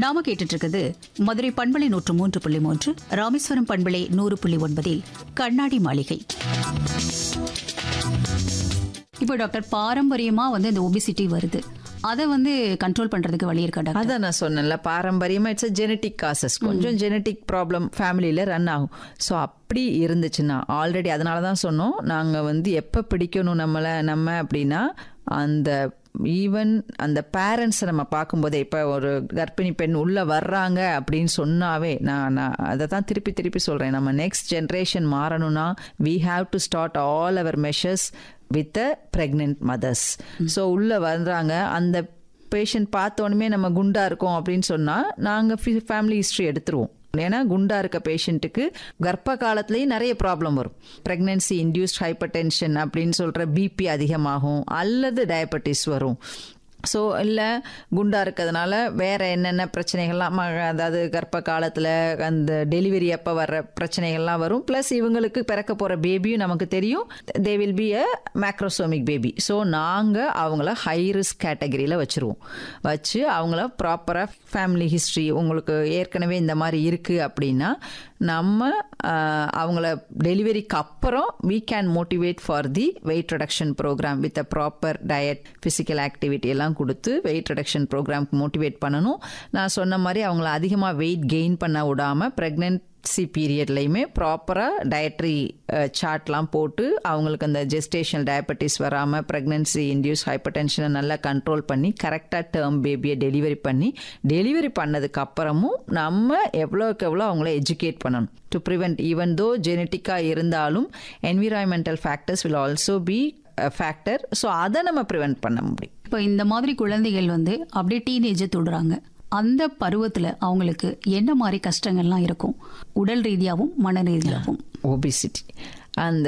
நாம கேட்டுட்டு இருக்குது மதுரை பண்பலை நூற்று மூன்று புள்ளி மூன்று ராமேஸ்வரம் பண்பலை நூறு புள்ளி ஒன்பதில் கண்ணாடி மாளிகை இப்போ டாக்டர் பாரம்பரியமா வந்து இந்த ஒபிசிட்டி வருது அதை வந்து கண்ட்ரோல் பண்றதுக்கு வழி இருக்கா டாக்டர் அதான் நான் சொன்னேன்ல பாரம்பரியமா இட்ஸ் ஜெனட்டிக் காசஸ் கொஞ்சம் ஜெனட்டிக் ப்ராப்ளம் ஃபேமிலியில் ரன் ஆகும் ஸோ அப்படி இருந்துச்சுன்னா ஆல்ரெடி அதனால தான் சொன்னோம் நாங்கள் வந்து எப்போ பிடிக்கணும் நம்மளை நம்ம அப்படின்னா அந்த ஈவன் அந்த பேரண்ட்ஸை நம்ம பார்க்கும்போதே இப்போ ஒரு கர்ப்பிணி பெண் உள்ளே வர்றாங்க அப்படின்னு சொன்னாவே நான் நான் அதை தான் திருப்பி திருப்பி சொல்கிறேன் நம்ம நெக்ஸ்ட் ஜென்ரேஷன் மாறணும்னா we have to start all our measures with a pregnant mothers so உள்ளே வர்றாங்க அந்த பேஷண்ட் பார்த்தோன்னே நம்ம குண்டா இருக்கோம் அப்படின்னு சொன்னால் நாங்கள் ஃபேமிலி ஹிஸ்ட்ரி எடுத்துருவோம் ஏன்னா குண்டா இருக்க பேஷண்ட்டுக்கு கர்ப்ப காலத்துலேயும் நிறைய ப்ராப்ளம் வரும் ப்ரெக்னென்சி இன்டியூஸ்ட் ஹைப்பர் டென்ஷன் அப்படின்னு சொல்கிற பிபி அதிகமாகும் அல்லது டயபெட்டிஸ் வரும் ஸோ இல்லை குண்டா இருக்கிறதுனால வேற என்னென்ன பிரச்சனைகள்லாம் ம- அதாவது கர்ப்ப காலத்தில் அந்த டெலிவரி அப்போ வர்ற பிரச்சனைகள்லாம் வரும் ப்ளஸ் இவங்களுக்கு பிறக்க போகிற பேபியும் நமக்கு தெரியும் they will be a macrosomic baby so நாங்கள் அவங்கள ஹை ரிஸ்க் கேட்டகரியில் வச்சுருவோம் வச்சு அவங்கள ப்ராப்பராக ஃபேமிலி ஹிஸ்ட்ரி உங்களுக்கு ஏற்கனவே இந்த மாதிரி இருக்குது அப்படின்னா நம்ம ஆஹ், அவங்கள டெலிவரிக்கு அப்புறம் we can motivate for the weight reduction programme with a proper diet physical activity எல்லாம் கொடுத்து வெயிட் ரிடக்ஷன் ப்ரோக்ராம்க்கு மோட்டிவேட் பண்ணணும் நான் சொன்ன மாதிரி அவங்கள அதிகமாக வெயிட் கெயின் பண்ண விடாமல் ப்ரெக்னென்ட் சி பீரியட்லையுமே ப்ராப்பராக டயட்ரி சார்ட்லாம் போட்டு அவங்களுக்கு அந்த ஜெஸ்டேஷனல் டயபெட்டிஸ் வராமல் ப்ரெக்னென்சி இன்டியூஸ் ஹைப்பர் டென்ஷனை நல்லா கண்ட்ரோல் பண்ணி கரெக்டாக டேர்ம் பேபியை டெலிவரி பண்ணி டெலிவரி பண்ணதுக்கு அப்புறமும் நம்ம எவ்வளோக்கு எவ்வளோ அவங்கள எஜுகேட் பண்ணணும் டு ப்ரிவெண்ட் ஈவன் தோ ஜெனட்டிக்காக இருந்தாலும் environmental factors will also be factor so அதை நம்ம ப்ரிவெண்ட் பண்ண முடியும் இப்போ இந்த மாதிரி குழந்தைகள் வந்து அப்படியே டீனேஜை தொடுறாங்க அந்த பருவத்துல அவங்களுக்கு என்ன மாதிரி கஷ்டங்கள்லாம் இருக்கும் உடல் ரீதியாகவும் மன ரீதியாகவும் ஒபிசிட்டி அந்த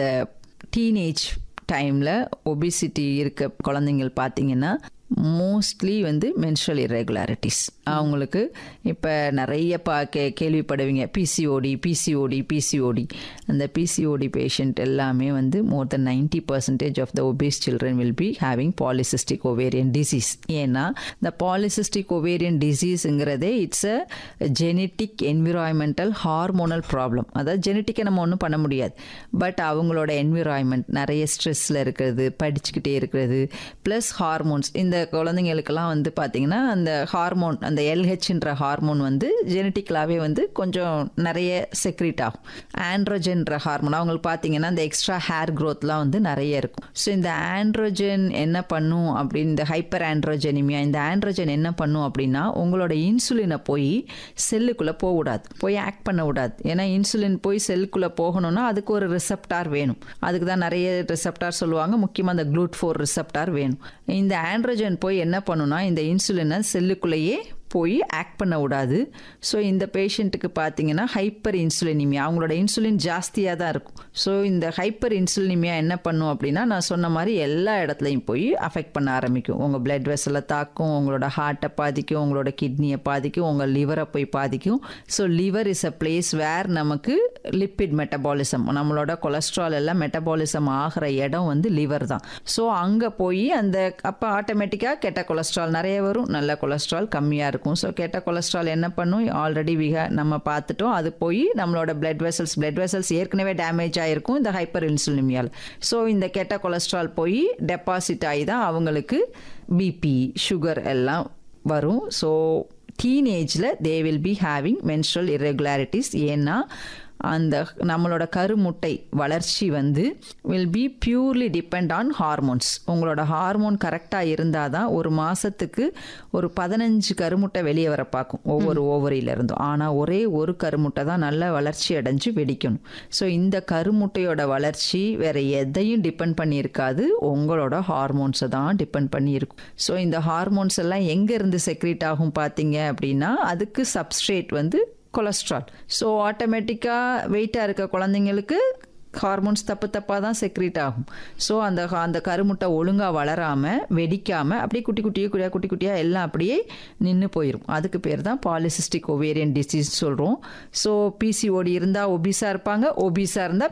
டீனேஜ் டைமில் ஒபிசிட்டி இருக்க குழந்தைங்கள் பார்த்தீங்கன்னா மோஸ்ட்லி வந்து மென்ஸ்ட்ரல் irregularities அவங்களுக்கு இப்போ நிறைய பா கே கேள்விப்படுவீங்க பிசிஓடி பிசிஓடி பிசிஓடி அந்த பிசிஓடி பேஷண்ட் எல்லாமே வந்து more than ninety percentage of the obese children will be having polycystic ovarian disease ஏன்னா இந்த பாலிசிஸ்டிக் ஓவேரியன் டிசீஸுங்கிறதே it's a genetic environmental hormonal problem அதாவது ஜெனட்டிக்கை நம்ம ஒன்றும் பண்ண முடியாது பட் அவங்களோட என்விரான்மெண்ட் நிறைய ஸ்ட்ரெஸ்ஸில் இருக்கிறது படிச்சுக்கிட்டே இருக்கிறது ப்ளஸ் ஹார்மோன்ஸ் இந்த குழந்தைங்களுக்கெல்லாம் வந்து பார்த்திங்கன்னா அந்த ஹார்மோன் அந்த எல்ஹெச்ன்ற ஹார்மோன் வந்து ஜெனட்டிக்கலாகவே வந்து கொஞ்சம் நிறைய செக்ரீட் ஆகும் ஆண்ட்ரோஜென்ற ஹார்மோன் அவங்களுக்கு பார்த்தீங்கன்னா இந்த எக்ஸ்ட்ரா ஹேர் க்ரோத்லாம் வந்து நிறைய இருக்கும் ஸோ இந்த ஆண்ட்ரோஜன் என்ன பண்ணும் அப்படின்னு இந்த ஹைப்பர் ஆண்ட்ரோஜெனிமியா இந்த ஆண்ட்ரோஜன் என்ன பண்ணும் அப்படின்னா உங்களோட இன்சுலினை போய் செல்லுக்குள்ளே போக விடாது போய் ஆக்ட் பண்ண விடாது ஏன்னா இன்சுலின் போய் செல்லுக்குள்ளே போகணும்னா அதுக்கு ஒரு ரிசப்டார் வேணும் அதுக்கு தான் நிறைய ரிசப்டார் சொல்லுவாங்க முக்கியமாக அந்த க்ளூட் ஃபோர் ரிசப்டார் வேணும் இந்த ஆண்ட்ரோஜன் போய் என்ன பண்ணுனா இந்த இன்சுலினை செல்லுக்குள்ளேயே போய் ஆக்ட் பண்ண விடாது ஸோ இந்த பேஷண்ட்டுக்கு பார்த்தீங்கன்னா ஹைப்பர் இன்சுலினிமியா அவங்களோட இன்சுலின் ஜாஸ்தியாக தான் இருக்கும் ஸோ இந்த ஹைப்பர் இன்சுலினிமியா என்ன பண்ணும் அப்படின்னா நான் சொன்ன மாதிரி எல்லா இடத்துலையும் போய் அஃபெக்ட் பண்ண ஆரம்பிக்கும் உங்கள் பிளட் வெசலை தாக்கும் உங்களோட ஹார்ட்டை பாதிக்கும் உங்களோட கிட்னியை பாதிக்கும் உங்கள் லிவரை போய் பாதிக்கும் so liver is a place where நமக்கு லிப்பிட் மெட்டபாலிசம் நம்மளோட கொலஸ்ட்ரால் எல்லாம் மெட்டபாலிசம் ஆகிற இடம் வந்து லிவர் தான் ஸோ அங்கே போய் அந்த அப்போ ஆட்டோமேட்டிக்காக கெட்ட கொலஸ்ட்ரால் நிறைய வரும் நல்ல கொலஸ்ட்ரால் கம்மியாக இருக்கும் ஸோ கெட்ட கொலஸ்ட்ரால் என்ன பண்ணும் ஆல்ரெடி விக நம்ம பார்த்துட்டோம் அது போய் நம்மளோட பிளட் வெசல்ஸ் பிளட் வெசல்ஸ் ஏற்கனவே டேமேஜ் ஆகிருக்கும் இந்த ஹைப்பர் இன்சுலிமியால் ஸோ இந்த கெட்ட கொலஸ்ட்ரால் போய் டெபாசிட் ஆகி தான் அவங்களுக்கு பிபி சுகர் எல்லாம் வரும் ஸோ டீனேஜில் they will be having menstrual irregularities ஏன்னா அந்த நம்மளோட கருமுட்டை வளர்ச்சி வந்து will be purely depend on hormones உங்களோட ஹார்மோன் கரெக்டாக இருந்தால் தான் ஒரு மாதத்துக்கு ஒரு பதினஞ்சு கருமுட்டை வெளியே வர பார்க்கும் ஒவ்வொரு ஓவரியில இருந்தும் ஆனால் ஒரே ஒரு கருமுட்டை தான் நல்ல வளர்ச்சி அடைஞ்சு வெடிக்கணும் ஸோ இந்த கருமுட்டையோட வளர்ச்சி வேற எதையும் டிபெண்ட் பண்ணியிருக்காது உங்களோட ஹார்மோன்ஸை தான் டிபெண்ட் பண்ணியிருக்கும் ஸோ இந்த ஹார்மோன்ஸ் எல்லாம் எங்கேருந்து செக்ரேட் ஆகும் பார்த்தீங்க அப்படின்னா அதுக்கு சப்ஸ்ட்ரேட் வந்து கொலஸ்ட்ரால் ஸோ ஆட்டோமேட்டிக்காக வெயிட்டாக இருக்க குழந்தைங்களுக்கு ஹார்மோன்ஸ் தப்பு தப்பாக தான் செக்ரேட் ஆகும் ஸோ அந்த அந்த கருமுட்டை ஒழுங்காக வளராமல் வெடிக்காமல் அப்படியே குட்டி குட்டியே குட்டியாக குட்டி குட்டியாக எல்லாம் அப்படியே நின்று போயிடும் அதுக்கு பேர் தான் பாலிசிஸ்டிக் ஒவேரியன் டிசீஸ் சொல்கிறோம் ஸோ பிசிஓடி இருந்தால் ஒபிஸாக இருப்பாங்க ஒபிஸாக இருந்தால்